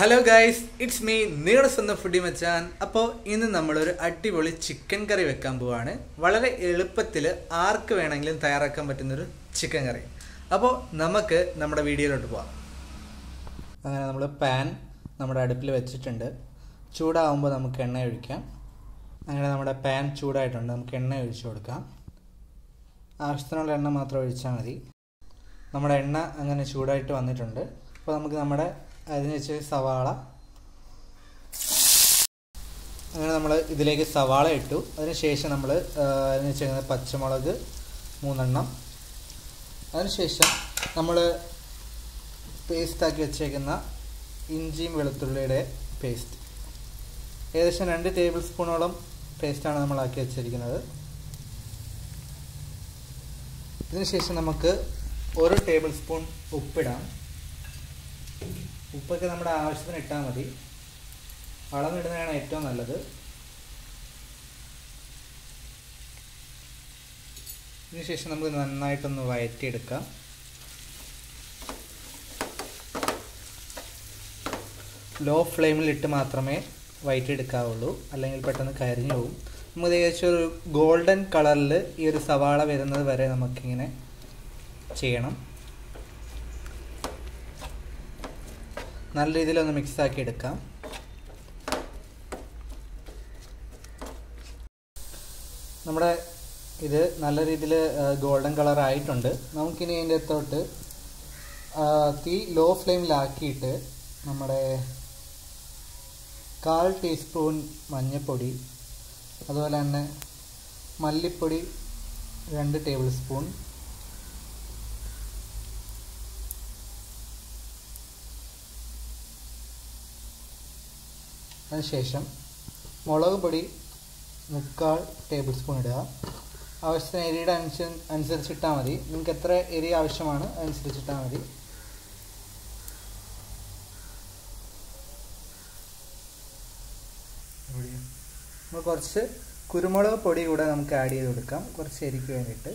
hello guys it's me നിങ്ങളുടെ സ്വന്തം foodie മച്ചാൻ അപ്പോൾ ഇന്ന് നമ്മളൊരു അടിപൊളി ചിക്കൻ കറി വെക്കാൻ പോവാണ് വളരെ എളുപ്പത്തിൽ ആർക്ക് വേണമെങ്കിലും തയ്യാറാക്കാൻ പറ്റുന്നൊരു ചിക്കൻ കറി അപ്പോൾ നമുക്ക് നമ്മുടെ വീഡിയോയിലോട്ട് പോവാം അങ്ങനെ നമ്മൾ പാൻ നമ്മുടെ അടുപ്പിൽ വെച്ചിട്ടുണ്ട് ചൂടാവുമ്പോൾ നമുക്ക് എണ്ണ ഒഴിക്കാം അങ്ങനെ നമ്മുടെ പാൻ ചൂടായിട്ടുണ്ട് നമുക്ക് എണ്ണ ഒഴിച്ചു കൊടുക്കാം ആവശ്യത്തിനുള്ള എണ്ണ മാത്രം ഒഴിച്ചാൽ മതി നമ്മുടെ എണ്ണ അങ്ങനെ ചൂടായിട്ട് വന്നിട്ടുണ്ട് അപ്പോൾ നമുക്ക് നമ്മുടെ അതിന് വെച്ച് സവാള അങ്ങനെ നമ്മൾ ഇതിലേക്ക് സവാള ഇട്ടു അതിനുശേഷം നമ്മൾ അതിന് വെച്ചിരിക്കുന്നത് പച്ചമുളക് മൂന്നെണ്ണം അതിനുശേഷം നമ്മൾ പേസ്റ്റാക്കി വെച്ചേക്കുന്ന ഇഞ്ചിയും വെളുത്തുള്ളിയുടെ പേസ്റ്റ് ഏകദേശം രണ്ട് ടേബിൾ സ്പൂണോളം പേസ്റ്റാണ് നമ്മൾ ആക്കി വെച്ചിരിക്കുന്നത് ഇതിനുശേഷം നമുക്ക് ഒരു ടേബിൾ സ്പൂൺ ഉപ്പിടാം ഉപ്പൊക്കെ നമ്മുടെ ആവശ്യത്തിന് ഇട്ടാൽ മതി അളന്നിടുന്നതാണ് ഏറ്റവും നല്ലത് ഇതിനുശേഷം നമുക്ക് നന്നായിട്ടൊന്ന് വയറ്റിയെടുക്കാം ലോ ഫ്ലെയിമിലിട്ട് മാത്രമേ വയറ്റിയെടുക്കാവുള്ളൂ അല്ലെങ്കിൽ പെട്ടെന്ന് കരിഞ്ഞു പോകും നമുക്ക് ഏകദേശം ഒരു ഗോൾഡൻ കളറിൽ ഈ ഒരു സവാള വരുന്നത് വരെ നമുക്കിങ്ങനെ ചെയ്യണം നല്ല രീതിയിൽ ഒന്ന് മിക്സ് ആക്കി എടുക്കാം നമ്മുടെ ഇത് നല്ല രീതിയിൽ ഗോൾഡൻ കളർ ആയിട്ടുണ്ട് നമുക്കിനി അതിൻ്റെ അകത്തോട്ട് തീ ലോ ഫ്ലെയിമിലാക്കിയിട്ട് നമ്മുടെ കാൽ ടീസ്പൂൺ മഞ്ഞൾപ്പൊടി അതുപോലെ തന്നെ മല്ലിപ്പൊടി രണ്ട് ടേബിൾ സ്പൂൺ അതിനുശേഷം മുളക് പൊടി മുക്കാൽ ടേബിൾ സ്പൂൺ ഇടുക ആവശ്യത്തിന് എരിയുടെ അനുസ അനുസരിച്ചിട്ടാൽ മതി നിങ്ങൾക്ക് എത്ര എരി ആവശ്യമാണ് അതനുസരിച്ചിട്ടാൽ മതി നമ്മൾ കുറച്ച് കുരുമുളക് പൊടി കൂടെ നമുക്ക് ആഡ് ചെയ്ത് കൊടുക്കാം കുറച്ച് എരിക്ക് വേണ്ടിയിട്ട്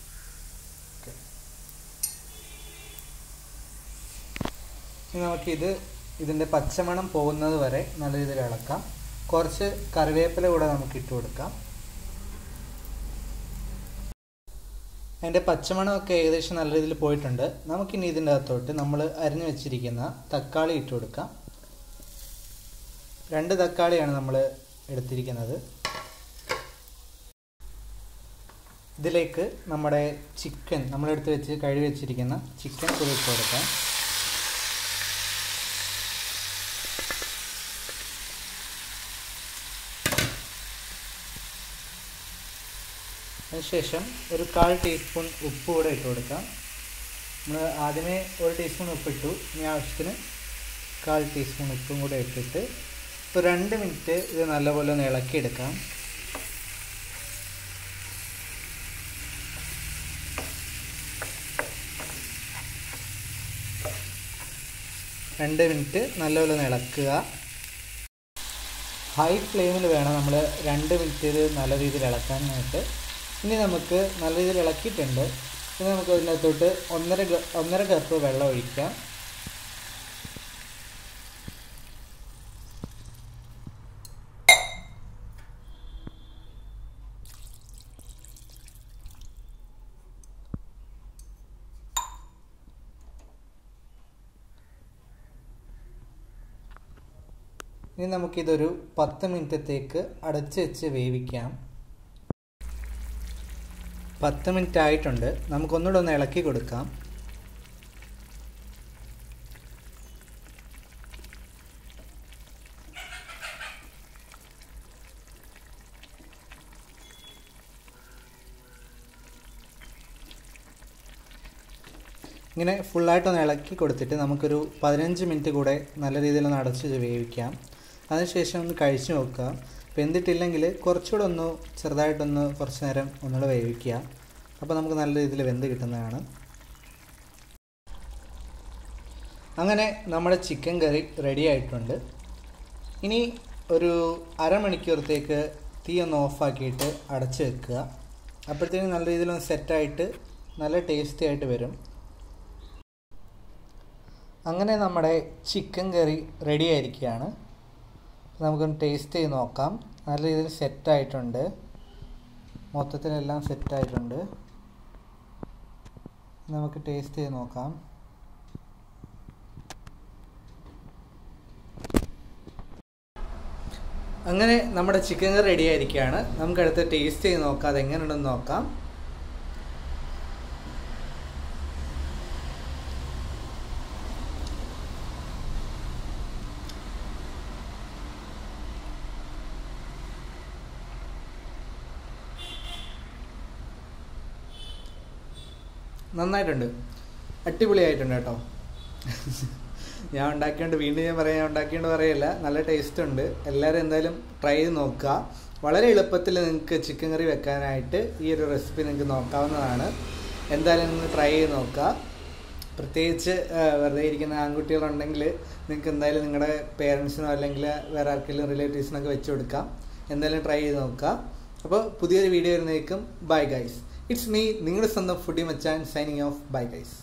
ഇനി നമുക്കിത് ഇതിൻ്റെ പച്ചമണം പോകുന്നത് വരെ നല്ല രീതിയിൽ ഇളക്കാം കുറച്ച് കറിവേപ്പില കൂടെ നമുക്ക് ഇട്ട് കൊടുക്കാം അതിൻ്റെ പച്ചമണമൊക്കെ ഏകദേശം നല്ല രീതിയിൽ പോയിട്ടുണ്ട് നമുക്കിനി ഇതിൻ്റെ അകത്തോട്ട് നമ്മൾ അരിഞ്ഞു വെച്ചിരിക്കുന്ന തക്കാളി ഇട്ട് കൊടുക്കാം രണ്ട് തക്കാളിയാണ് നമ്മൾ എടുത്തിരിക്കുന്നത് ഇതിലേക്ക് നമ്മുടെ ചിക്കൻ നമ്മളെടുത്ത് വെച്ച് കഴുകി വെച്ചിരിക്കുന്ന ചിക്കൻ കൂടി ഇട്ട് കൊടുക്കാം അതിനുശേഷം ഒരു കാൽ ടീസ്പൂൺ ഉപ്പ് കൂടെ ഇട്ട് കൊടുക്കാം നമ്മൾ ആദ്യമേ ഒരു ടീസ്പൂൺ ഉപ്പിട്ടു ഇനി ആവശ്യത്തിന് കാൽ ടീസ്പൂൺ ഉപ്പും കൂടെ ഇട്ടിട്ട് ഒരു രണ്ട് മിനിറ്റ് ഇത് നല്ലപോലെ ഒന്ന് ഇളക്കിയെടുക്കാം രണ്ട് മിനിറ്റ് നല്ലപോലെ ഒന്ന് ഇളക്കുക ഹൈ ഫ്ലെയിമിൽ വേണം നമ്മൾ രണ്ട് മിനിറ്റ് ഇത് നല്ല രീതിയിൽ ഇളക്കാനായിട്ട് ഇനി നമുക്ക് നല്ല രീതിയിൽ ഇളക്കിയിട്ടുണ്ട് ഇനി നമുക്ക് ഇതിനകത്തോട്ട് ഒന്നര ഒന്നര കപ്പ് വെള്ളം ഒഴിക്കാം ഇനി നമുക്കിതൊരു പത്ത് മിനിറ്റത്തേക്ക് അടച്ച് വെച്ച് വേവിക്കാം പത്ത് മിനിറ്റ് ആയിട്ടുണ്ട് നമുക്കൊന്നുകൂടെ ഒന്ന് ഇളക്കി കൊടുക്കാം ഇങ്ങനെ ഫുള്ളായിട്ടൊന്ന് ഇളക്കി കൊടുത്തിട്ട് നമുക്കൊരു പതിനഞ്ച് മിനിറ്റ് കൂടെ നല്ല രീതിയിലൊന്ന് അടച്ച് വേവിക്കാം അതിനുശേഷം ഒന്ന് കഴിച്ചു നോക്കുക വെന്തിട്ടില്ലെങ്കിൽ കുറച്ചുകൂടെ ഒന്ന് ചെറുതായിട്ടൊന്ന് കുറച്ച് നേരം ഒന്നുകൂടെ വേവിക്കുക അപ്പോൾ നമുക്ക് നല്ല രീതിയിൽ വെന്ത് കിട്ടുന്നതാണ് അങ്ങനെ നമ്മുടെ ചിക്കൻ കറി റെഡി ആയിട്ടുണ്ട് ഇനി ഒരു അരമണിക്കൂറത്തേക്ക് തീ ഒന്ന് ഓഫാക്കിയിട്ട് അടച്ച് വെക്കുക അപ്പോഴത്തേക്കും നല്ല രീതിയിലൊന്ന് സെറ്റായിട്ട് നല്ല ടേസ്റ്റി ആയിട്ട് വരും അങ്ങനെ നമ്മുടെ ചിക്കൻ കറി റെഡി ആയിരിക്കുകയാണ് നമുക്കൊന്ന് ടേസ്റ്റ് ചെയ്ത് നോക്കാം നല്ല രീതിയിൽ സെറ്റായിട്ടുണ്ട് മൊത്തത്തിലെല്ലാം സെറ്റായിട്ടുണ്ട് നമുക്ക് ടേസ്റ്റ് ചെയ്ത് നോക്കാം അങ്ങനെ നമ്മുടെ ചിക്കൻ കറി റെഡി ആയിരിക്കുകയാണ് നമുക്ക് അടുത്ത് ടേസ്റ്റ് ചെയ്ത് നോക്കാം അത് എങ്ങനെയുണ്ടെന്ന് നോക്കാം നന്നായിട്ടുണ്ട് അടിപൊളിയായിട്ടുണ്ട് കേട്ടോ ഞാൻ ഉണ്ടാക്കിയോണ്ട് വീണ്ടും ഞാൻ പറയാം ഞാൻ ഉണ്ടാക്കിയോണ്ട് പറയല്ല നല്ല ടേസ്റ്റ് ഉണ്ട് എല്ലാവരും എന്തായാലും ട്രൈ ചെയ്ത് നോക്കുക വളരെ എളുപ്പത്തിൽ നിങ്ങൾക്ക് ചിക്കൻ കറി വെക്കാനായിട്ട് ഈ ഒരു റെസിപ്പി നിങ്ങൾക്ക് നോക്കാവുന്നതാണ് എന്തായാലും നിങ്ങൾ ട്രൈ ചെയ്ത് നോക്കുക പ്രത്യേകിച്ച് വെറുതെ ഇരിക്കുന്ന ആൺകുട്ടികളുണ്ടെങ്കിൽ നിങ്ങൾക്ക് എന്തായാലും നിങ്ങളുടെ പേരൻസിനോ അല്ലെങ്കിൽ വേറെ ആർക്കെങ്കിലും റിലേറ്റീവ്സിനൊക്കെ വെച്ച് കൊടുക്കാം എന്തായാലും ട്രൈ ചെയ്ത് നോക്കുക അപ്പോൾ പുതിയൊരു വീഡിയോ വരുന്നേക്കും ബൈ ഗൈസ് ഇറ്റ്സ് മീ നിങ്ങളുടെ സ്വന്തം ഫുഡി മച്ചാൻ സൈനിങ് ഓഫ് ബൈ ഗൈസ്